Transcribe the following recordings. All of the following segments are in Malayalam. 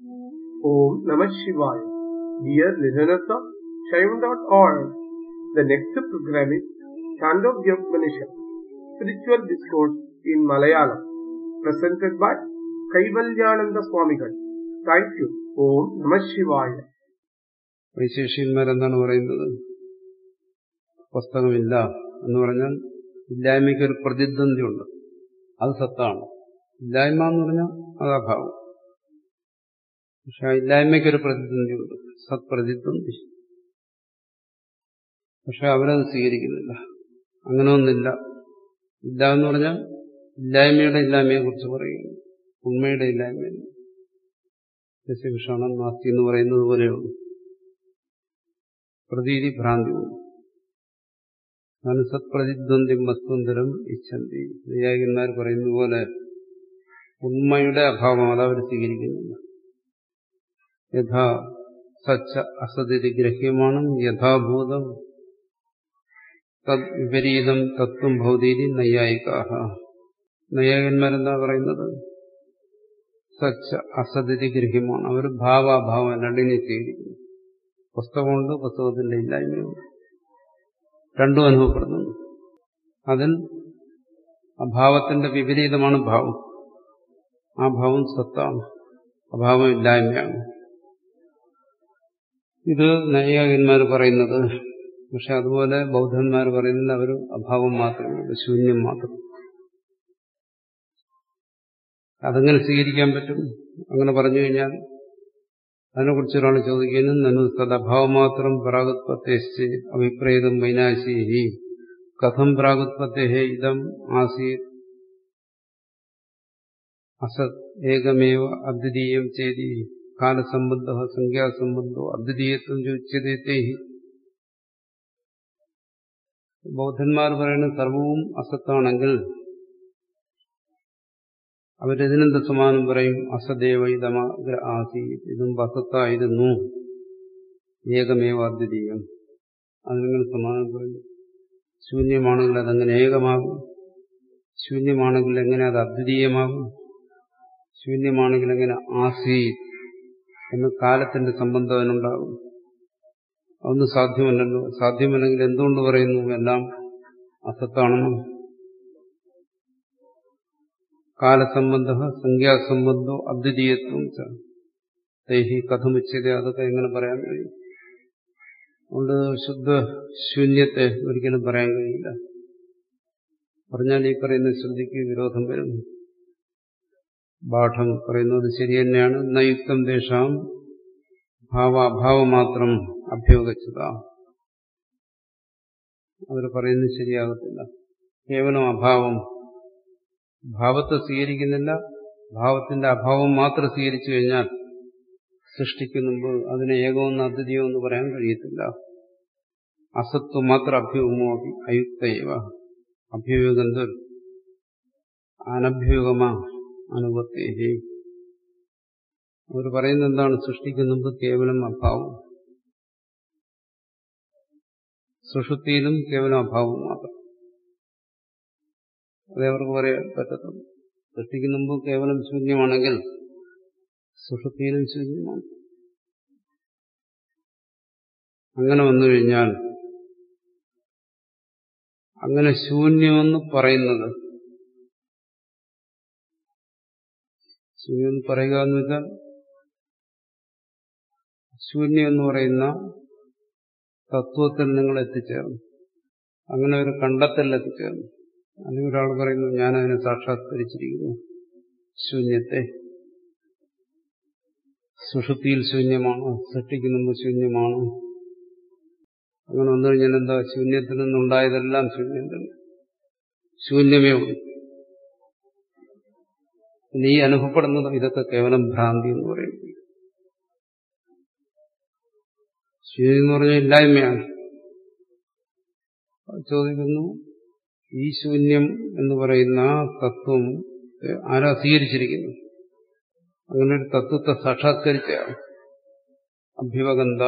Om Namah Shivaya. Dear listeners of Shaivan.org, the next program is Chandogya Upanishad, Spiritual Discourse in Malayalam, presented by Kaivalyananda Swamigal. Thank you. Om Namah Shivaya. വൈശേഷ്യന്മാരെന്താണ് പറയുന്നത് പുസ്തകമില്ല എന്ന് പറഞ്ഞാൽ ഇല്ലായ്മയ്ക്ക് ഒരു പ്രതിദ്വന്ദ്വിയുണ്ട് അത് സത്താണ് ഇല്ലായ്മ എന്ന് പറഞ്ഞാൽ അത് അഭാവം പക്ഷെ ആ ഇല്ലായ്മയ്ക്കൊരു പ്രതിദ്വന്ദ്വിയുണ്ട് സത്പ്രതിദ്വന്ദ്വി പക്ഷെ അവരത് സ്വീകരിക്കുന്നില്ല അങ്ങനെ ഒന്നില്ല ഇല്ല എന്ന് പറഞ്ഞാൽ ഇല്ലായ്മയുടെ ഇല്ലായ്മയെ കുറിച്ച് പറയുന്നു ഉണ്മയുടെ ഇല്ലായ്മ ദശവിഷാണം നാസ്തി എന്ന് പറയുന്നത് പോലെയുള്ളൂ പ്രതീതി ഭ്രാന്തിയും സത്പ്രതിദ്വന്ദ്വം വസ്തുന്തരം ഇച്ഛന്തി നൈയായികന്മാർ പറയുന്ന പോലെ ഉണ്മയുടെ അഭാവം അത് അവർ സ്വീകരിക്കുന്നില്ല യഥാ സച്ച അസതിരി ഗ്രഹ്യമാണ് യഥാഭൂതം തദ് വിപരീതം തത്വം ഭൗതീരി നൈയായികാഹ നൈയായികന്മാരെന്താ പറയുന്നത് സച്ച അസതിരി ഗ്രഹ്യമാണ് അവർ ഭാവാഭാവം രണ്ടിനെ സ്വീകരിക്കുന്നു പുസ്തകമുണ്ട് പുസ്തകത്തിന്റെ ഇല്ലായ്മയുണ്ട് രണ്ടും അനുഭവപ്പെടുന്നുണ്ട് അതിൽ അഭാവത്തിന്റെ വിപരീതമാണ് ഭാവം ആ ഭാവം സത്താണ് അഭാവം ഇല്ലായ്മയാണ് ഇത് നൈയാകന്മാർ പറയുന്നത് പക്ഷെ അതുപോലെ ബൗദ്ധന്മാർ പറയുന്നത് അവർ അഭാവം മാത്രമേ ശൂന്യം മാത്രം അതെങ്ങനെ സ്വീകരിക്കാൻ പറ്റും അങ്ങനെ പറഞ്ഞു കഴിഞ്ഞാൽ അതിനെക്കുറിച്ച് ഒരാൾ ചോദിക്കുന്നു നനു സദഭാവം മാത്രം പ്രാഗുത്പത്തേ അഭിപ്രേതം വൈനാശി കഥം പ്രാഗുത്പത്തേ ഇതം ആസീത് അസത് ഏകമേവ അദ്വിതീയം ചേതി കാലസംബന്ധ സംഖ്യാസംബന്ധോ അദ്വിതീയത്വം ചോദിച്ചതേ ബൗദ്ധന്മാർ പറയുന്ന സർവവും അസത്താണെങ്കിൽ അവരിതിനെന്ത് സമാനം പറയും അസദേവ ഇതമ ആസി ഇതും അസത്തായിരുന്നു ഏകമേവ അദ്വിതീയം അതിനെങ്ങനെ സമാനം പറയും ശൂന്യമാണെങ്കിൽ അതെങ്ങനെ ഏകമാകും ശൂന്യമാണെങ്കിൽ എങ്ങനെ അത് അദ്വിതീയമാകും ശൂന്യമാണെങ്കിൽ എങ്ങനെ ആസി എന്ന് കാലത്തിന്റെ സംബന്ധം അതിനുണ്ടാകും അതൊന്നും സാധ്യമല്ലല്ലോ സാധ്യമല്ലെങ്കിൽ എന്തുകൊണ്ട് പറയുന്നു എല്ലാം അസത്താണെന്നും കാലസംബന്ധ സംഖ്യാസംബന്ധോ അദ്വിതീയത്വം തൈഹി കഥമുച്ചത് അതൊക്കെ എങ്ങനെ പറയാൻ കഴിയും അതുകൊണ്ട് ശുദ്ധ ശൂന്യത്തെ ഒരിക്കലും പറയാൻ കഴിയില്ല പറഞ്ഞാൽ ഈ പറയുന്ന ശ്രുതിക്ക് വിരോധം വരും പാഠം പറയുന്നത് ശരി തന്നെയാണ് നയുക്തം ദേശാം ഭാവാഭാവം മാത്രം അഭ്യോഗച്ചത അവർ പറയുന്നത് ശരിയാകത്തില്ല കേവലം അഭാവം ഭാവത്തെ സ്വീകരിക്കുന്നില്ല ഭാവത്തിന്റെ അഭാവം മാത്രം സ്വീകരിച്ചു കഴിഞ്ഞാൽ സൃഷ്ടിക്ക് മുമ്പ് അതിനെ ഏകമെന്ന് അദ്വിതീയം എന്ന് പറയാൻ കഴിയത്തില്ല അസത്വം മാത്രം അഭ്യൂഹമോ അയുക്തയവ അഭ്യൂഹന്തർ അനഭ്യൂഹമാ അനുപത്തേഹി അവർ പറയുന്നത് എന്താണ് സൃഷ്ടിക്ക് മുമ്പ് കേവലം അഭാവം സുഷുതിയിലും കേവലം അഭാവം മാത്രം അതേ അവർക്ക് പറയാൻ പറ്റത്തുള്ളൂ സൃഷ്ടിക്ക് മുമ്പ് കേവലം ശൂന്യമാണെങ്കിൽ സുഷുതിയിലും ശൂന്യമാണ് അങ്ങനെ വന്നു കഴിഞ്ഞാൽ അങ്ങനെ ശൂന്യമെന്ന് പറയുന്നത് ശൂന്യം പറയുക എന്ന് വെച്ചാൽ ശൂന്യം എന്ന് പറയുന്ന തത്വത്തിൽ നിങ്ങൾ എത്തിച്ചേർന്നു അങ്ങനെ ഒരു കണ്ടെത്തൽ എത്തിച്ചേർന്നു അല്ലെങ്കിൽ ഒരാൾ പറയുന്നു ഞാനതിനെ സാക്ഷാത്കരിച്ചിരിക്കുന്നു ശൂന്യത്തെ സുഷുപ്തിയിൽ ശൂന്യമാണ് സൃഷ്ടിക്കുന്നുമ്പ് ശൂന്യമാണ് അങ്ങനെ വന്നു കഴിഞ്ഞാൽ എന്താ ശൂന്യത്തിൽ നിന്നുണ്ടായതെല്ലാം ശൂന്യം തന്നെ ശൂന്യമേ ഉള്ളൂ നീ അനുഭവപ്പെടുന്നത് ഇതൊക്കെ കേവലം ഭ്രാന്തി എന്ന് പറയുന്നു ശൂന്യം എന്ന് പറഞ്ഞാൽ ഇല്ലായ്മയാണ് ചോദിക്കുന്നു ഈ ശൂന്യം എന്ന് പറയുന്ന തത്വം ആരാ സ്വീകരിച്ചിരിക്കുന്നു അങ്ങനെ ഒരു തത്വത്തെ സാക്ഷാത്കരിച്ച അഭ്യുപഗന്ധ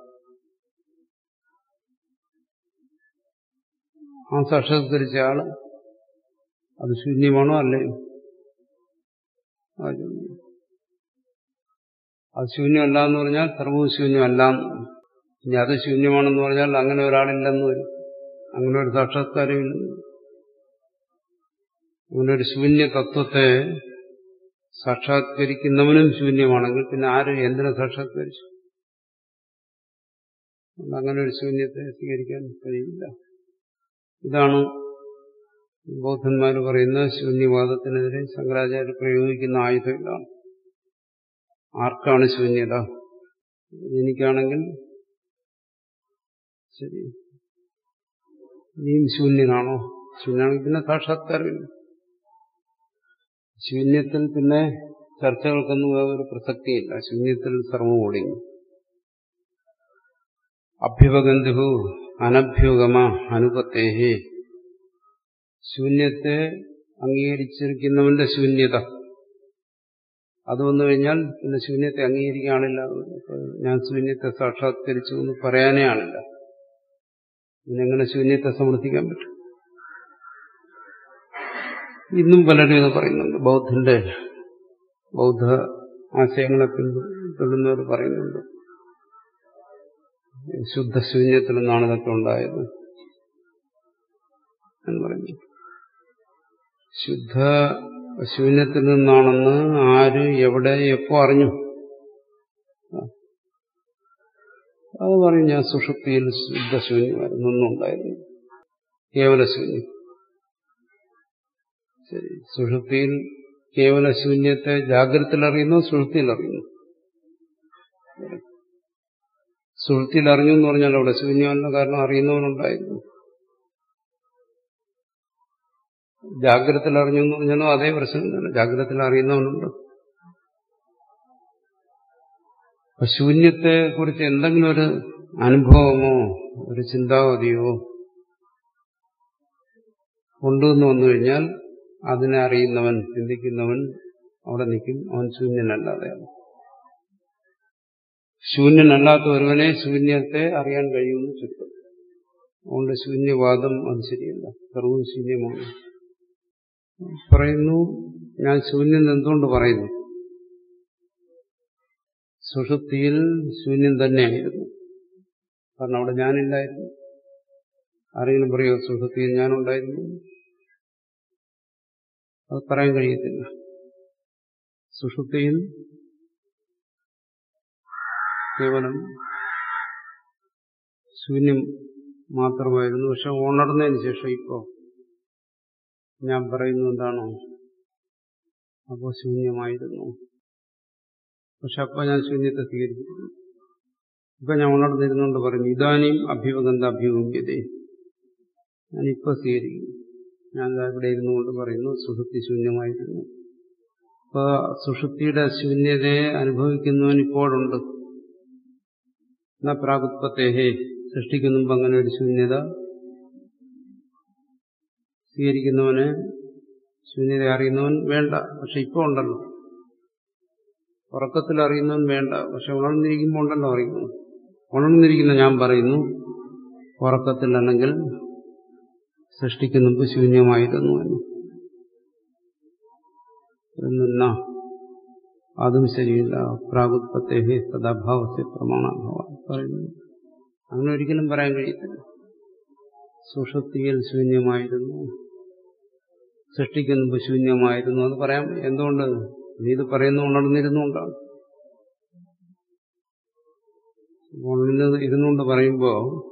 ആ സാക്ഷാത്കരിച്ച ആള് അത് ശൂന്യമാണോ അല്ലയോ അത് ശൂന്യമല്ല എന്ന് പറഞ്ഞാൽ സർവവും ശൂന്യമല്ല ഇനി അത് ശൂന്യമാണെന്ന് പറഞ്ഞാൽ അങ്ങനെ ഒരാളില്ലെന്ന് വരും അങ്ങനെ ഒരു സാക്ഷാത്കാരമില്ലെന്ന് വരും. അങ്ങനെ ഒരു ശൂന്യ തത്വത്തെ സാക്ഷാത്കരിക്കുന്നവനും ശൂന്യമാണെങ്കിൽ പിന്നെ ആര് എന്തിനെ സാക്ഷാത്കരിച്ചു അതുകൊണ്ട് അങ്ങനെ ഒരു ശൂന്യത്തെ സ്വീകരിക്കാൻ കഴിയില്ല ഇതാണ് ബൗദ്ധന്മാർ പറയുന്ന ശൂന്യവാദത്തിനെതിരെ ശങ്കരാചാര്യ പ്രയോഗിക്കുന്ന ആയുധം ഇതാണ് ആർക്കാണ് ശൂന്യത എനിക്കാണെങ്കിൽ ശരി നീയും ശൂന്യനാണോ ശൂന്യനാണെങ്കിൽ പിന്നെ സാക്ഷാത്കാരമില്ല ശൂന്യത്തിൽ പിന്നെ ചർച്ചകൾക്കൊന്നും ഒരു പ്രസക്തിയില്ല ശൂന്യത്തിൽ സർവം ഒടുങ്ങി അഭ്യുപഗന്ധു അനഭ്യുഗമ അനുപത്തേഹി ശൂന്യത്തെ അംഗീകരിച്ചിരിക്കുന്നവന്റെ ശൂന്യത അത് വന്നു കഴിഞ്ഞാൽ പിന്നെ ശൂന്യത്തെ അംഗീകരിക്കാനില്ല ഞാൻ ശൂന്യത്തെ സാക്ഷാത്കരിച്ചു എന്ന് പറയാനേ ആണില്ല പിന്നെങ്ങനെ ശൂന്യത്തെ സമർത്ഥിക്കാൻ പറ്റും ഇന്നും പലരും ഇത് പറയുന്നുണ്ട് ബൗദ്ധന്റെ ബൗദ്ധ ആശയങ്ങളെ പിന്തുടരുന്നവർ പറയുന്നുണ്ട് ശുദ്ധശൂന്യത്തിൽ നിന്നാണ് ഇതൊക്കെ ഉണ്ടായത് എന്ന് പറയുന്നു ശുദ്ധ ശൂന്യത്തിൽ നിന്നാണെന്ന് ആര് എവിടെ എപ്പോ അറിഞ്ഞു അത് പറയും ഞാൻ സുഷുപ്തിയിൽ ശുദ്ധശൂന്യമായിരുന്നു ഒന്നുണ്ടായിരുന്നു കേവല ശൂന്യം ശരി സുഷുപ്തിയിൽ കേവല ശൂന്യത്തെ ജാഗ്രതയിൽ അറിയുന്നു സുഷുപ്തിയിൽ അറിയുന്നു സുഹൃത്തിയിൽ അറിഞ്ഞു എന്ന് പറഞ്ഞാൽ അവിടെ ശൂന്യമല്ല കാരണം അറിയുന്നവനുണ്ടായിരുന്നു ജാഗ്രതയിൽ അറിഞ്ഞു എന്ന് പറഞ്ഞാലും അതേ പ്രശ്നം തന്നെ ജാഗ്രതയിൽ അറിയുന്നവനുണ്ട് അപ്പൊ ശൂന്യത്തെ കുറിച്ച് എന്തെങ്കിലും ഒരു അനുഭവമോ ഒരു ചിന്താഗതിയോ കൊണ്ടുവന്ന് വന്നു കഴിഞ്ഞാൽ അതിനെ അറിയുന്നവൻ ചിന്തിക്കുന്നവൻ അവിടെ നിൽക്കും അവൻ ശൂന്യനല്ലാതെയാണ് ശൂന്യനല്ലാത്ത ഒരുവനെ ശൂന്യത്തെ അറിയാൻ കഴിയുമെന്ന് ചുരുക്കം അതുകൊണ്ട് ശൂന്യവാദം അത് ശരിയല്ല സർവവും ശൂന്യമാണ് പറയുന്നു ഞാൻ ശൂന്യം എന്തുകൊണ്ട് പറയുന്നു സുഷുപ്തിയിൽ ശൂന്യം തന്നെയായിരുന്നു കാരണം അവിടെ ഞാനില്ലായിരുന്നു ആരെങ്കിലും പറയുമോ സുഷുപ്തിയിൽ ഞാനുണ്ടായിരുന്നു അത് പറയാൻ കഴിയത്തില്ല സുഷുപ്തിയിൽ കേവലം ശൂന്യം മാത്രമായിരുന്നു പക്ഷെ ഉണർന്നതിന് ശേഷം ഇപ്പോ ഞാൻ പറയുന്നത് എന്താണോ അപ്പോൾ ശൂന്യമായിരുന്നു പക്ഷെ അപ്പൊ ഞാൻ ശൂന്യത്തെ സ്വീകരിക്കുന്നു ഇപ്പൊ ഞാൻ ഉണർന്നിരുന്നുകൊണ്ട് പറഞ്ഞു ഇതാനും അഭ്യുപഗന്ധ അഭ്യുഗമ്യതേ ഞാനിപ്പോ സ്വീകരിക്കുന്നു ഞാൻ ഇവിടെ ഇരുന്നുകൊണ്ട് പറയുന്നു സുഷുപ്തി ശൂന്യമായിരുന്നു അപ്പൊ സുഷുപ്തിയുടെ ശൂന്യതയെ അനുഭവിക്കുന്നവൻ ഇപ്പോഴുണ്ട് എന്നാ പ്രാഗുത്പത്തേഹേ സൃഷ്ടിക്കുന്ന മുമ്പ് അങ്ങനെ ഒരു ശൂന്യത സ്വീകരിക്കുന്നവന് ശൂന്യത അറിയുന്നവൻ വേണ്ട പക്ഷെ ഇപ്പൊ ഉണ്ടല്ലോ ഉറക്കത്തിൽ അറിയുന്നവൻ വേണ്ട പക്ഷെ ഉണർന്നിരിക്കുമ്പോൾ ഉണ്ടല്ലോ അറിയുന്നു ഉണർന്നിരിക്കുന്ന ഞാൻ പറയുന്നു ഉറക്കത്തിൽ അല്ലെങ്കിൽ സൃഷ്ടിക്കുന്ന ശൂന്യമായിരുന്നു എന്ന് എന്നാ അതും ശരിയില്ല പ്രാഗുത്പത്തേഹേ സദാഭാവത്തെ പ്രമാണാഭാവ പറയുന്നു അങ്ങനെ ഒരിക്കലും പറയാൻ കഴിയത്തില്ല സുഷുപ്തിയിൽ ശൂന്യമായിരുന്നു സൃഷ്ടിക്കുന്ന ശൂന്യമായിരുന്നു അത് പറയാം എന്തുകൊണ്ട് നീ ഇത് പറയുന്നു ഉണർന്നിരുന്നുകൊണ്ടാണ് ഉണർന്ന് ഇരുന്നുകൊണ്ട് പറയുമ്പോ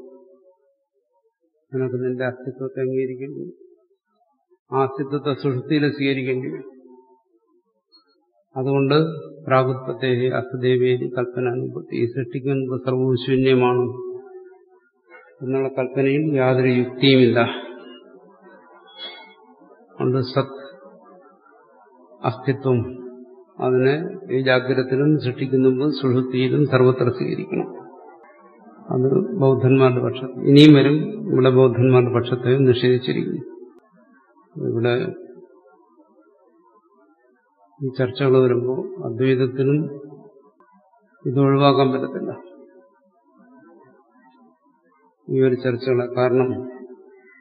നിനക്ക് നിന്റെ അസ്തിത്വത്തെ അംഗീകരിക്കേണ്ടി വരും ആ അസ്തിത്വത്തെ സുഷുപ്തിയിൽ സ്വീകരിക്കേണ്ടി വരും അതുകൊണ്ട് പ്രാഗുത്പത്തെ അസ്തദേവേരി കൽപ്പന അനുഭവത്തി ഈ സൃഷ്ടിക്കുന്നത് സർവവും ശൂന്യമാണ് എന്നുള്ള കൽപ്പനയിൽ യാതൊരു യുക്തിയുമില്ല അതുകൊണ്ട് സത് അസ്തിത്വം അതിനെ ഈ ജാഗ്രതത്തിലും സൃഷ്ടിക്കുന്നുമ്പോൾ സുഷുപ്തിയിലും സർവത്ര സ്വീകരിക്കണം അത് ബൗദ്ധന്മാരുടെ പക്ഷത്ത് ഇനിയും വരും ഇവിടെ ബൗദ്ധന്മാരുടെ പക്ഷത്തെ നിഷേധിച്ചിരിക്കുന്നു ഇവിടെ ഈ ചർച്ചകൾ വരുമ്പോൾ അദ്വൈതത്തിനും ഇത് ഒഴിവാക്കാൻ പറ്റത്തില്ല ഈ ഒരു ചർച്ചകളെ കാരണം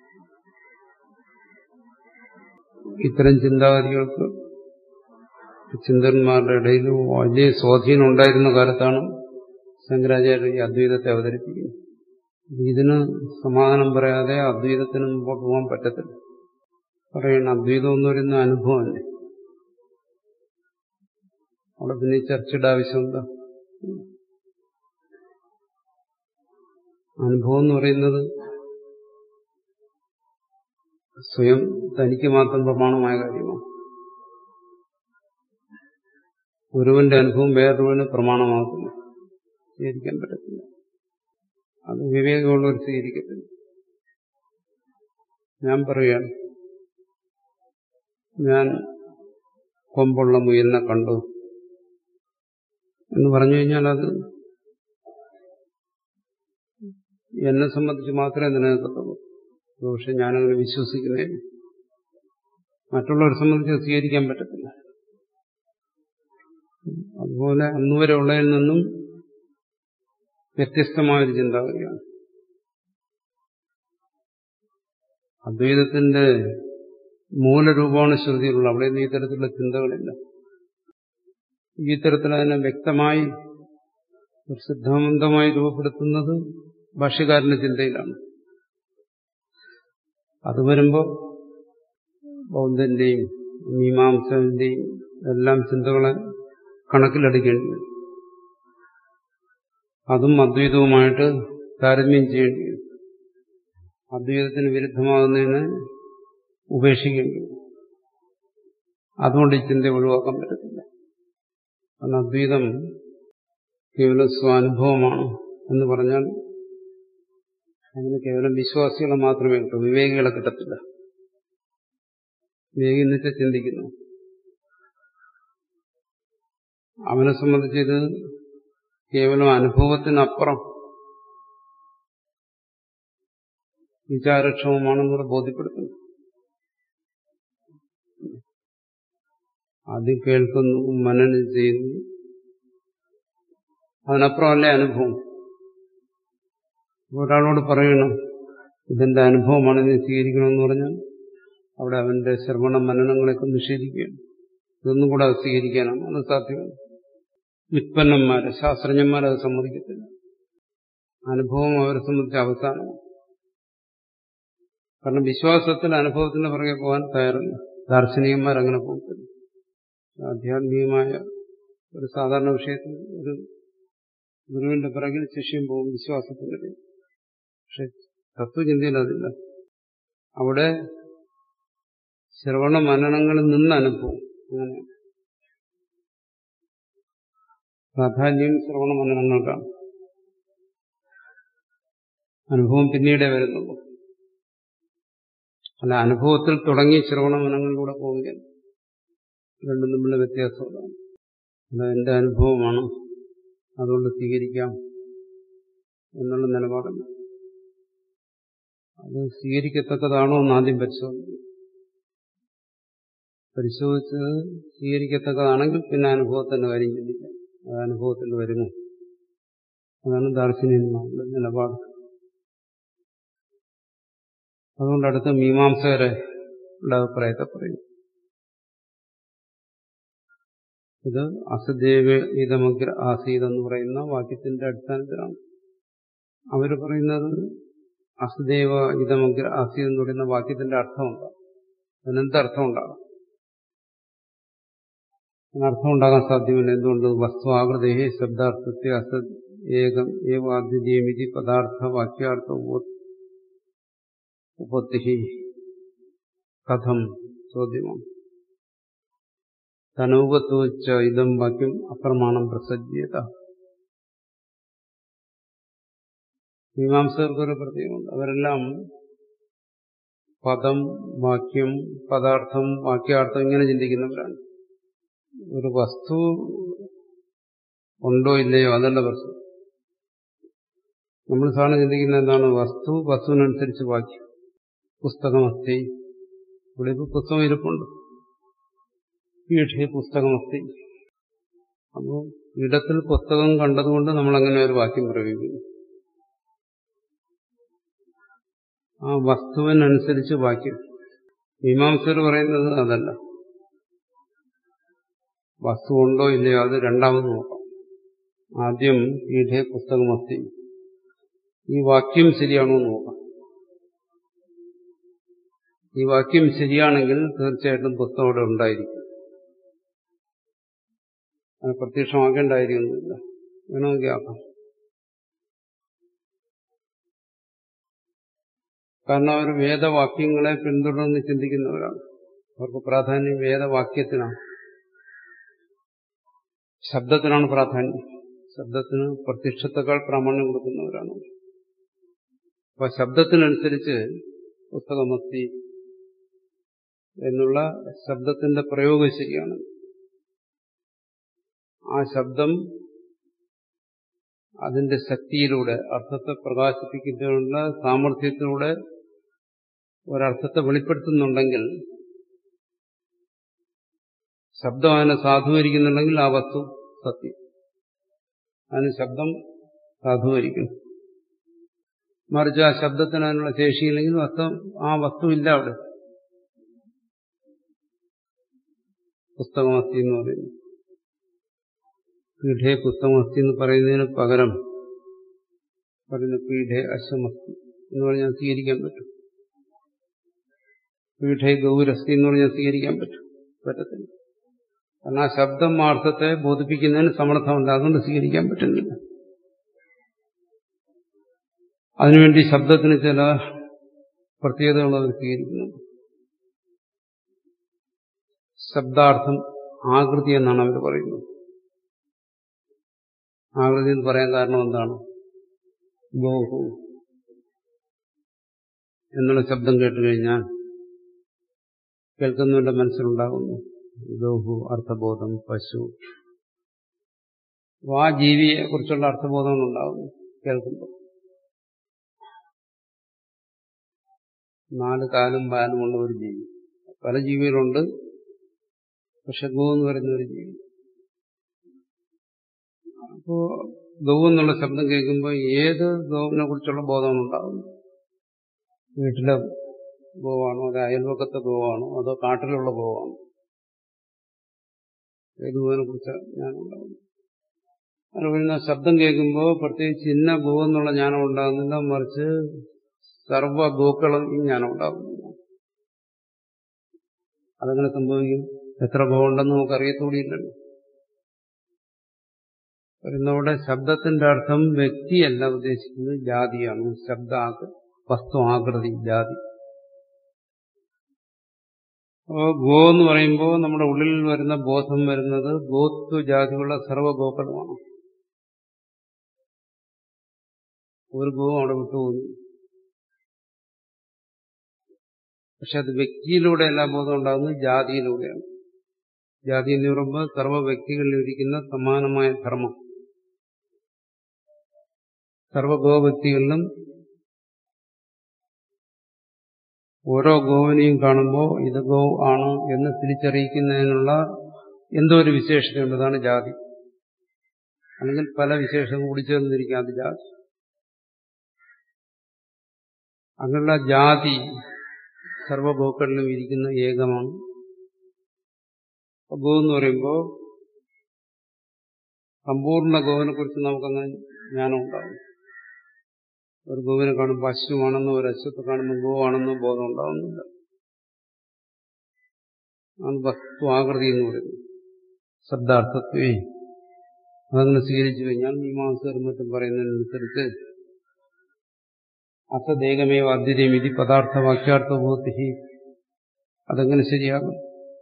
ഇത്തരം ചിന്താഗതികൾക്ക് ചിന്തന്മാരുടെ ഇടയിൽ വലിയ സ്വാധീനം ഉണ്ടായിരുന്ന കാലത്താണ് ശങ്കരാചാര്യ ഈ അദ്വൈതത്തെ അവതരിപ്പിക്കുന്നത് ഇതിന് സമാധാനം പറയാതെ അദ്വൈതത്തിന് മുമ്പോട്ട് പോകാൻ പറ്റത്തില്ല പറയണം അദ്വൈതം എന്ന് പറയുന്ന അനുഭവമല്ലേ അവിടെ പിന്നെ ഈ ചർച്ചയുടെ ആവശ്യം എന്താ അനുഭവം എന്ന് പറയുന്നത് സ്വയം തനിക്ക് മാത്രം പ്രമാണമായ കാര്യമാണ് ഒരുവന്റെ അനുഭവം വേറൊരുവന് പ്രമാണമാകുന്നു സ്വീകരിക്കാൻ പറ്റത്തില്ല അത് വിവേകമുള്ളവർ സ്വീകരിക്കത്തില്ല ഞാൻ പറയുകയാണ് ഞാൻ കൊമ്പുള്ള മുയലിനെ കണ്ടു എന്ന് പറഞ്ഞു കഴിഞ്ഞാൽ അത് എന്നെ സംബന്ധിച്ച് മാത്രമേ നിലനിൽക്കത്തുള്ളൂ പക്ഷെ ഞാനങ്ങനെ വിശ്വസിക്കുന്നേ മറ്റുള്ളവരെ സംബന്ധിച്ച് സ്വീകരിക്കാൻ പറ്റത്തില്ല അതുപോലെ അന്നുവരെ ഉള്ളതിൽ നിന്നും വ്യത്യസ്തമായൊരു ചിന്താഗതിയാണ് അദ്വൈതത്തിന്റെ മൂലരൂപമാണ് ശ്രുതിയിലുള്ള അവിടെ ഈ തരത്തിലുള്ള ചിന്തകളില്ല ഈ തരത്തിൽ അതിനെ വ്യക്തമായി ഒരു സിദ്ധാന്തമായി രൂപപ്പെടുത്തുന്നത് ഭാഷ്യക്കാരന്റെ ചിന്തയിലാണ് അത് വരുമ്പോൾ ബൗദ്ധന്റെയും മീമാംസന്റെയും എല്ലാം ചിന്തകളെ കണക്കിലെടുക്കേണ്ടി വരും അതും അദ്വൈതവുമായിട്ട് താരതമ്യം ചെയ്യേണ്ടി വരും അദ്വൈതത്തിന് വിരുദ്ധമാകുന്നതിന് ഉപേക്ഷിക്കേണ്ടി വരും അതുകൊണ്ട് ഈ ചിന്ത ഒഴിവാക്കാൻ പറ്റത്തില്ല കാരണം അദ്വൈതം കേവലം സ്വാനുഭവമാണ് എന്ന് പറഞ്ഞാൽ അതിന് കേവലം വിശ്വാസികളെ മാത്രമേ കിട്ടൂ വിവേകികളെ കിട്ടത്തില്ല വിവേകി എന്നിട്ട് ചിന്തിക്കുന്നു അവനെ സംബന്ധിച്ച് ഇത് കേവലം അനുഭവത്തിനപ്പുറം വിചാരക്ഷമമാണെന്നൂടെ ബോധ്യപ്പെടുത്തുന്നു ആദ്യം കേൾക്കുന്നു മനനം ചെയ്യുന്നു അതിനപ്പുറമല്ലേ അനുഭവം ഒരാളോട് പറയണം ഇതെന്റെ അനുഭവമാണ് നീ സ്വീകരിക്കണമെന്ന് പറഞ്ഞാൽ അവിടെ അവന്റെ ശ്രവണ മനനങ്ങളെയൊക്കെ നിഷേധിക്കുകയാണ് ഇതൊന്നും കൂടെ അത് സ്വീകരിക്കാനാണ് അത് സാധ്യമല്ല വിത്പന്നന്മാര് ശാസ്ത്രജ്ഞന്മാർ അത് സമ്മതിക്കത്തില്ല അനുഭവം അവരെ സംബന്ധിച്ച് അവസാനമാണ് കാരണം വിശ്വാസത്തിൽ അനുഭവത്തിന് പുറകെ പോകാൻ തയ്യാറല്ല ദാർശനികന്മാർ അങ്ങനെ പോകത്തില്ല ആധ്യാത്മികമായ ഒരു സാധാരണ വിഷയത്തിൽ ഒരു ഗുരുവിന്റെ പിറകിൽ ശിഷ്യം പോകും വിശ്വാസത്തിന്റെ പേരിൽ പക്ഷെ തത്വചിന്തയിൽ അതില്ല അവിടെ ശ്രവണ മനനങ്ങളിൽ നിന്ന് അനുഭവം അങ്ങനെ പ്രാധാന്യം ശ്രവണ മനനങ്ങൾക്കാണ് അനുഭവം പിന്നീടേ വരുന്നുള്ളൂ അല്ല അനുഭവത്തിൽ തുടങ്ങി ശ്രവണ മനങ്ങളിലൂടെ പോവുകയാണ് രണ്ടും തമ്മിലുള്ള വ്യത്യാസം അതാണ് അത് എന്റെ അനുഭവമാണ് അതുകൊണ്ട് സ്വീകരിക്കാം എന്നുള്ള നിലപാടല്ല അത് സ്വീകരിക്കത്തക്കതാണോ എന്ന് ആദ്യം പരിശോധിക്കും പരിശോധിച്ചത് സ്വീകരിക്കത്തക്കതാണെങ്കിൽ പിന്നെ അനുഭവത്തിന്റെ കാര്യം ചിന്തിക്കാം അത് അനുഭവത്തിൽ വരുന്നു അതാണ് ദാർശനികന്മാരുടെ നിലപാട് അതുകൊണ്ട് അടുത്ത മീമാംസകരെ അഭിപ്രായത്തെ പറയും ഇത് അസദേവ ഇതമഗ്ര ആസീത് എന്ന് പറയുന്ന വാക്യത്തിന്റെ അടിസ്ഥാനത്തിലാണ് അവര് പറയുന്നത് അസദേവ ഇതമഗ്ര ആസീത് എന്ന് പറയുന്ന വാക്യത്തിന്റെ അർത്ഥം ഉണ്ടാകും അതിനെന്ത് അർത്ഥം ഉണ്ടാകും അർത്ഥം ഉണ്ടാകാൻ സാധ്യമല്ല എന്തുകൊണ്ട് വസ്തു ആകൃതേ ശബ്ദാർത്ഥത്തെ അസദ് ഏകം ഏവാദ്വിതീയമിതി പദാർത്ഥ വാക്യാർത്ഥ ഉപത്തി കഥം ചോദ്യമാണ് തനൂപത്വച്ച ഇതം വാക്യം അപ്രമാണം പ്രസജ്യത മീമാംസകർക്കൊരു പ്രത്യേകമുണ്ട് അവരെല്ലാം പദം വാക്യം പദാർത്ഥം വാക്യാർത്ഥം ഇങ്ങനെ ചിന്തിക്കുന്നവരാണ് ഒരു വസ്തു ഉണ്ടോ ഇല്ലയോ അതല്ല പ്രശ്നം നമ്മൾ സാധാരണ ചിന്തിക്കുന്ന എന്താണ് വസ്തു വസ്തുവിനനുസരിച്ച് വാക്യം പുസ്തകമസ്തി ഇവിടെ ഇപ്പോൾ പുസ്തകം ഇരിപ്പുണ്ട് പീഠേ പുസ്തകമസ്തി അപ്പോൾ ഇടത്തിൽ പുസ്തകം കണ്ടതുകൊണ്ട് നമ്മൾ അങ്ങനെ ഒരു വാക്യം പ്രയോഗിക്കുന്നു ആ വസ്തുവിനനുസരിച്ച് വാക്യം മീമാംസകർ പറയുന്നത് അതല്ല വസ്തു ഉണ്ടോ ഇല്ലയോ അത് രണ്ടാമത് നോക്കാം ആദ്യം പീഠേ പുസ്തകമസ്തി ഈ വാക്യം ശരിയാണോ എന്ന് നോക്കാം ഈ വാക്യം ശരിയാണെങ്കിൽ തീർച്ചയായിട്ടും പുസ്തകം അവിടെ ഉണ്ടായിരിക്കും അത് പ്രത്യക്ഷമാക്കേണ്ട കാര്യമൊന്നുമില്ല വേണമെങ്കിൽ ആക്കാം കാരണം അവർ വേദവാക്യങ്ങളെ പിന്തുടർന്ന് ചിന്തിക്കുന്നവരാണ് അവർക്ക് പ്രാധാന്യം വേദവാക്യത്തിനാണ് ശബ്ദത്തിനാണ് പ്രാധാന്യം ശബ്ദത്തിന് പ്രത്യക്ഷത്തെക്കാൾ പ്രാമാണ്യം കൊടുക്കുന്നവരാണ് അപ്പൊ ശബ്ദത്തിനനുസരിച്ച് പുസ്തകമസ്തി എന്നുള്ള ശബ്ദത്തിന്റെ പ്രയോഗം ശരിയാണ് ആ ശബ്ദം അതിന്റെ ശക്തിയിലൂടെ അർത്ഥത്തെ പ്രകാശിപ്പിക്കുന്നതിനുള്ള സാമർഥ്യത്തിലൂടെ ഒരർത്ഥത്തെ വെളിപ്പെടുത്തുന്നുണ്ടെങ്കിൽ ശബ്ദം അതിനെ സാധൂകരിക്കുന്നുണ്ടെങ്കിൽ ആ വസ്തു സത്യം അതിന് ശബ്ദം സാധൂകരിക്കുന്നു മറിച്ച് ആ ശബ്ദത്തിന് അതിനുള്ള ശേഷിയില്ലെങ്കിൽ വസ്തു ആ വസ്തു ഇല്ല അവിടെ പുസ്തകമസ്തി എന്ന് പറയുന്നു പീഠേ പുസ്തകമസ്തി എന്ന് പറയുന്നതിന് പകരം പറയുന്ന പീഠേ അശ്വമസ്തി എന്ന് പറഞ്ഞാൽ സ്വീകരിക്കാൻ പറ്റും പീഠേ ഗൗരസ്തി എന്ന് പറഞ്ഞാൽ സ്വീകരിക്കാൻ പറ്റും പറ്റത്തില്ല കാരണം ആ ശബ്ദം അർത്ഥത്തെ ബോധിപ്പിക്കുന്നതിന് സമർത്ഥമുണ്ട് അതുകൊണ്ട് സ്വീകരിക്കാൻ പറ്റുന്നില്ല അതിനുവേണ്ടി ശബ്ദത്തിന് ചില പ്രത്യേകതകൾ അവർ സ്വീകരിക്കുന്നുണ്ട് ശബ്ദാർത്ഥം ആകൃതി എന്നാണ് അവർ പറയുന്നത് ആകൃതി എന്ന് പറയാൻ കാരണം എന്താണ് ഗോഹു എന്നുള്ള ശബ്ദം കേട്ടു കഴിഞ്ഞാൽ കേൾക്കുന്നവന്റെ മനസ്സിലുണ്ടാകുന്നു ഗോഹു അർത്ഥബോധം പശു ആ ജീവിയെ കുറിച്ചുള്ള അർത്ഥബോധങ്ങൾ ഉണ്ടാകുന്നു കേൾക്കുമ്പോൾ നാല് കാലും പാലും ഉള്ള ഒരു ജീവി പല ജീവികളുണ്ട് പക്ഷെ ഗോ എന്ന് പറയുന്ന ഒരു ജീവി അപ്പോ ഗൗ എന്നുള്ള ശബ്ദം കേൾക്കുമ്പോൾ ഏത് ഗൗവിനെ കുറിച്ചുള്ള ബോധമാണ് ഉണ്ടാകുന്നത് വീട്ടിലെ ഗോവാണോ അത് അയൽവക്കത്തെ ഗോവാണോ അതോ കാട്ടിലുള്ള ഗോവാണോ ഏത് ഗോവിനെ കുറിച്ച് ഞാൻ ഉണ്ടാകുന്നു അത് പറയുന്ന ശബ്ദം കേൾക്കുമ്പോൾ പ്രത്യേകിച്ച് ഇന്ന ഗോ എന്നുള്ള ജ്ഞാനം ഉണ്ടാകുന്നില്ല മറിച്ച് സർവ ഗോക്കളും ഈ ജ്ഞാനം ഉണ്ടാകുന്നില്ല അതെങ്ങനെ സംഭവിക്കും എത്ര ഗോ ഉണ്ടെന്ന് നമുക്ക് അറിയത്തൂടിയില്ലല്ലോ വരുന്നവിടെ ശബ്ദത്തിന്റെ അർത്ഥം വ്യക്തിയല്ല ഉദ്ദേശിക്കുന്നത് ജാതിയാണ് ശബ്ദ വസ്തു ആകൃതി ജാതി അപ്പോൾ ഗോ എന്ന് പറയുമ്പോൾ നമ്മുടെ ഉള്ളിൽ വരുന്ന ബോധം വരുന്നത് ഗോത്വ ജാതിയുള്ള സർവ്വഗോക്കളുമാണ് ഒരു ഗോ അവിടെ വിട്ടുപോകുന്നു പക്ഷെ അത് വ്യക്തിയിലൂടെ എല്ലാ ബോധം ഉണ്ടാകുന്നത് ജാതിയിലൂടെയാണ് ജാതി എന്ന് പറയുമ്പോൾ സർവ്വ വ്യക്തികളിൽ ഇരിക്കുന്ന സമാനമായ ധർമ്മം സർവ്വ ഗോ വ്യക്തികളിലും ഓരോ ഗോവിനെയും കാണുമ്പോൾ ഇത് ഗോ ആണ് എന്ന് തിരിച്ചറിയിക്കുന്നതിനുള്ള എന്തോ ഒരു വിശേഷതയുണ്ട് അതാണ് ജാതി അല്ലെങ്കിൽ പല വിശേഷങ്ങൾ കൂടി ചേർന്നിരിക്കാം അത് ജാതി അങ്ങനെയുള്ള ജാതി സർവഗോക്കളിലും ഇരിക്കുന്ന ഏകമാണ് ഗോ എന്ന് പറയുമ്പോൾ സമ്പൂർണ്ണ ഗോവിനെ കുറിച്ച് നമുക്കങ്ങനെ ജ്ഞാനം ഉണ്ടാകും ഒരു ഗോവിനെ കാണുമ്പോൾ അശ്വമാണെന്നോ ഒരു അശ്വത്തെ കാണുമ്പോൾ ഗോ ആണെന്നോ ബോധം ഉണ്ടാകുന്നില്ല ആണ് വസ്തു ആകൃതി എന്ന് പറയുന്നത് ശബ്ദാർത്ഥത്വേ അതങ്ങനെ സ്വീകരിച്ചു കഴിഞ്ഞാൽ മീമാംസകരും മറ്റും പറയുന്നതിനനുസരിച്ച് അസദേകമേവ അദ്വിതീയം ഇതി പദാർത്ഥ വാക്യാർത്ഥബോധി അതെങ്ങനെ ശരിയാകും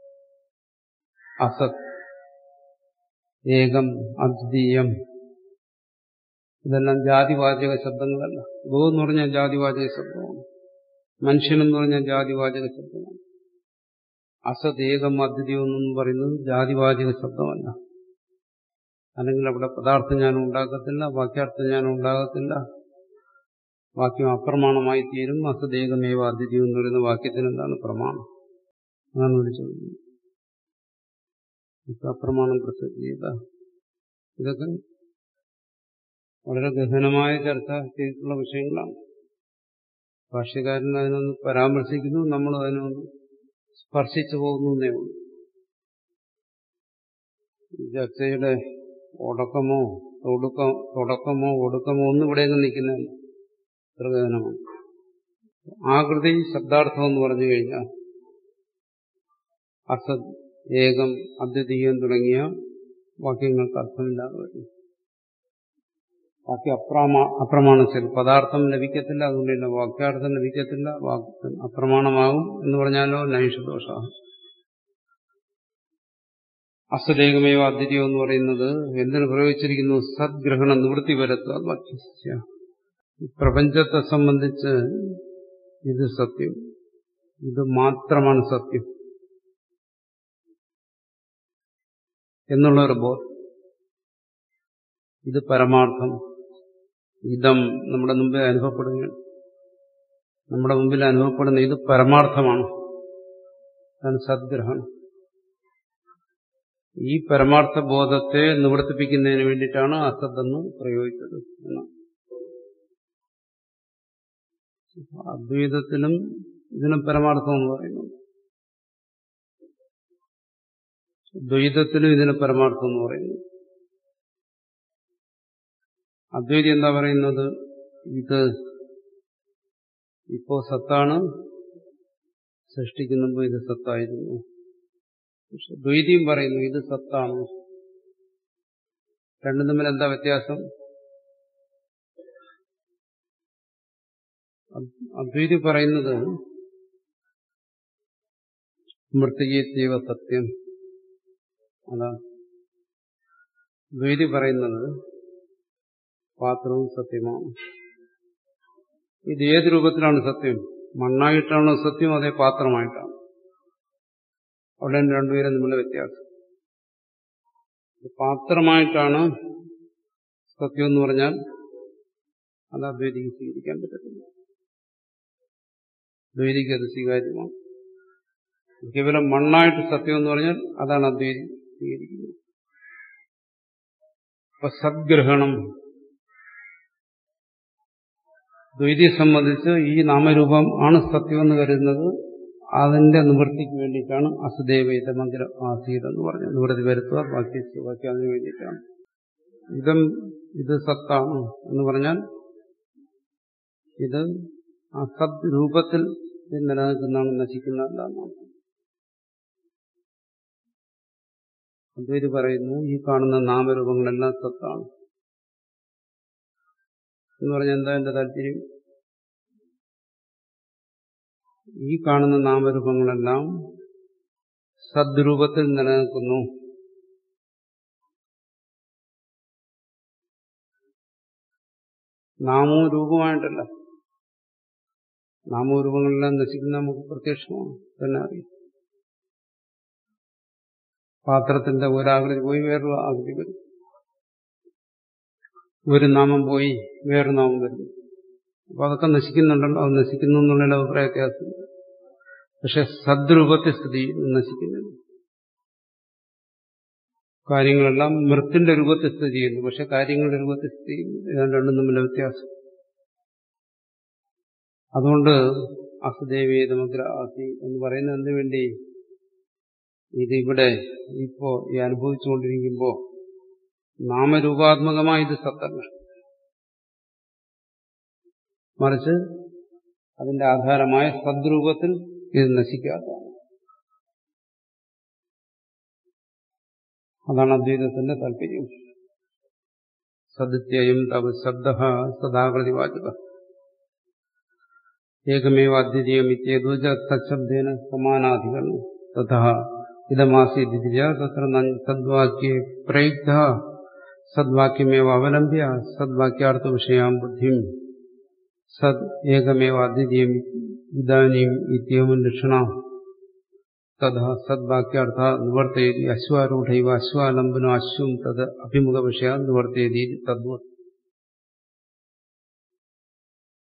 അസത് ഏകം അദ്വിതീയം ഇതെല്ലാം ജാതിവാചക ശബ്ദങ്ങളല്ല ഗോ എന്ന് പറഞ്ഞാൽ ജാതിവാചക ശബ്ദമാണ് മനുഷ്യനെന്ന് പറഞ്ഞാൽ ജാതിവാചക ശബ്ദമാണ് അസത് ഏകം അദ്വിതീയം എന്നും പറയുന്നത് ജാതിവാചക ശബ്ദമല്ല അല്ലെങ്കിൽ അവിടെ പദാർത്ഥ ജ്ഞാനം ഉണ്ടാകത്തില്ല വാക്യാർത്ഥ ജ്ഞാനം ഉണ്ടാകത്തില്ല വാക്യം അപ്രമാണമായി തീരും അസദേകമേവ അദ്വിതീയം എന്ന് പറയുന്ന വാക്യത്തിന് എന്താണ് പ്രമാണം അതാണ് ഒരു ചോദ്യം അപ്രമാണം പ്രസക്തിയത ഇതൊക്കെ വളരെ ഗഹനമായ ചർച്ച ചെയ്തിട്ടുള്ള വിഷയങ്ങളാണ് ഭാഷ്യകാരൻ അതിനൊന്ന് പരാമർശിക്കുന്നു നമ്മൾ അതിനൊന്ന് സ്പർശിച്ചു പോകുന്നേ ഉള്ളൂ ഈ ചർച്ചയുടെ ഒടക്കമോ ഒടുക്കം തുടക്കമോ ഒടുക്കമോ ഒന്നും ഇവിടെയൊന്നും നിൽക്കുന്നില്ല പ്രയോജനമാണ് ആകൃതി ശബ്ദാർത്ഥം എന്ന് പറഞ്ഞു കഴിഞ്ഞാൽ അസത് ഏകം അദ്വിതീയം തുടങ്ങിയ വാക്യങ്ങൾക്ക് അർത്ഥമില്ലാതെ വരും വാക്യ അപ്രമാ അപ്രമാണത്തിൽ പദാർത്ഥം ലഭിക്കത്തില്ല അതുകൊണ്ടില്ല വാക്യാർത്ഥം ലഭിക്കത്തില്ല വാക്യം അപ്രമാണമാകും എന്ന് പറഞ്ഞാലോ നൈഷദോഷ അസലേകമയോ അദ്വിതീയം എന്ന് പറയുന്നത് എന്തിനു പ്രയോഗിച്ചിരിക്കുന്നു സദ്ഗ്രഹണ നിവൃത്തി വരത്തുക വാക്യ പ്രപഞ്ചത്തെ സംബന്ധിച്ച് ഇത് സത്യം ഇത് മാത്രമാണ് സത്യം എന്നുള്ള ഒരു ബോധം ഇത് പരമാർത്ഥം ഇതം നമ്മുടെ മുമ്പിൽ അനുഭവപ്പെടുകയാണ് നമ്മുടെ മുമ്പിൽ അനുഭവപ്പെടുന്ന ഇത് പരമാർത്ഥമാണ് അതാണ് സദ്ഗ്രഹണം ഈ പരമാർത്ഥ ബോധത്തെ നിവർത്തിപ്പിക്കുന്നതിന് വേണ്ടിയിട്ടാണ് അസത്തെന്ന് പ്രയോഗിച്ചത് എന്നാണ് അദ്വൈതത്തിലും ഇതിനും പരമാർത്ഥം എന്ന് പറയുന്നു ദ്വൈതത്തിലും ഇതിന് പരമാർത്ഥം എന്ന് പറയുന്നു അദ്വൈതി എന്താ പറയുന്നത് ഇത് ഇപ്പോ സത്താണ് സൃഷ്ടിക്കുന്ന മുമ്പ് ഇത് സത്തായിരുന്നു പക്ഷെ ദ്വൈതിയും പറയുന്നു ഇത് സത്താണ് രണ്ടും തമ്മിൽ എന്താ വ്യത്യാസം അദ്വൈതി പറയുന്നത് മൃത്തികീത്തീവ സത്യം അതാണ് ദ്വൈതി പറയുന്നത് പാത്രവും സത്യമാണ് ഇത് ഏത് രൂപത്തിലാണ് സത്യം മണ്ണായിട്ടാണോ സത്യം അതേ പാത്രമായിട്ടാണ് അവിടെ രണ്ടുപേരും തമ്മിലുള്ള വ്യത്യാസം പാത്രമായിട്ടാണ് സത്യം എന്ന് പറഞ്ഞാൽ അത് അദ്വൈതിക്ക് സ്വീകരിക്കാൻ പറ്റത്തില്ല ദ്വൈതിക്ക് അത് സ്വീകാര്യമാണ് കേവലം മണ്ണായിട്ട് സത്യം എന്ന് പറഞ്ഞാൽ അതാണ് അദ്വൈതി സ്വീകരിക്കുന്നത് അപ്പൊ സദ്ഗ്രഹണം ദ്വൈതിയെ സംബന്ധിച്ച് ഈ നാമരൂപം ആണ് സത്യമെന്ന് കരുതുന്നത് അതിന്റെ നിവൃത്തിക്ക് വേണ്ടിയിട്ടാണ് അസുദേവ മന്ദിരം ആസീത് എന്ന് പറഞ്ഞത് നിവൃത്തി വരുത്തുക ബാക്കി ബാക്കി അതിന് വേണ്ടിയിട്ടാണ് ഇതം ഇത് സത്താണ് എന്ന് പറഞ്ഞാൽ ഇത് ആ സദ് രൂപത്തിൽ നിലനിൽക്കുന്നതാണ് നശിക്കുന്നതല്ല അദ്വൈത് പറയുന്നു ഈ കാണുന്ന നാമരൂപങ്ങളെല്ലാം സത്താണ് എന്ന് പറഞ്ഞാൽ എന്താ എന്റെ താല്പര്യം ഈ കാണുന്ന നാമരൂപങ്ങളെല്ലാം സദ്രൂപത്തിൽ നിലനിൽക്കുന്നു നാമവും രൂപമായിട്ടല്ല നാമവും രൂപങ്ങളെല്ലാം നശിക്കുന്ന നമുക്ക് പ്രത്യക്ഷമാണ് തന്നെ അറിയാം പാത്രത്തിന്റെ ഒരാകൃതി പോയി വേറൊരു ആകൃതി വരും ഒരു നാമം പോയി വേറൊരു നാമം വരുന്നു അപ്പൊ അതൊക്കെ നശിക്കുന്നുണ്ടല്ലോ അത് നശിക്കുന്നു എന്നുള്ള അഭിപ്രായ വ്യത്യാസം പക്ഷെ സദ്രൂപത്തെ സ്ഥിതി നശിക്കുന്നില്ല കാര്യങ്ങളെല്ലാം മൃത്തിന്റെ രൂപത്തിൽ സ്ഥിതി ചെയ്യുന്നു പക്ഷെ കാര്യങ്ങളുടെ രൂപത്തിൽ സ്ഥിതി ചെയ്യുന്നു ഇതാണ് രണ്ടും തമ്മിലെ വ്യത്യാസം അതുകൊണ്ട് അസുദേവേദമഗ്ര ആസി എന്ന് പറയുന്നത് എന്തിനു വേണ്ടി ഇതിവിടെ ഇപ്പോ ഈ അനുഭവിച്ചുകൊണ്ടിരിക്കുമ്പോ നാമരൂപാത്മകമായ ഇത് സത്തല്ല മറിച്ച് അതിന്റെ ആധാരമായ സദ്രൂപത്തിൽ ഇത് നശിക്കാത്തതാണ് അതാണ് അദ്വൈതത്തിന്റെ താല്പര്യം സദിത്യയും തവ് ശബ്ദ സദാകൃതി വാചക ഏകമേവ അദ്വിതീയം ഇത്യേതുജ തശബ്ദേന സമാനാധികരണം തഥാ ഇതമാസീതിരിച്ച തത്ര സദ്വാക്യേ പ്രയുക്ത സദ്വാക്യമേവ അവലംബ്യ സദ്വാക്യാർത്ഥ വിഷയാം ബുദ്ധിം സദ് ഏകമേവ അദ്വിതീയം ഇതാനീം ഇത്യവും ലക്ഷണ തഥാ സദ്വാക്യാർത്ഥ നിവർത്തയതി അശ്വാരൂഢൈവ അശ്വാലംബനോ അശ്വം തത് അഭിമുഖ വിഷയ നിവർത്തയതി തദ്വത്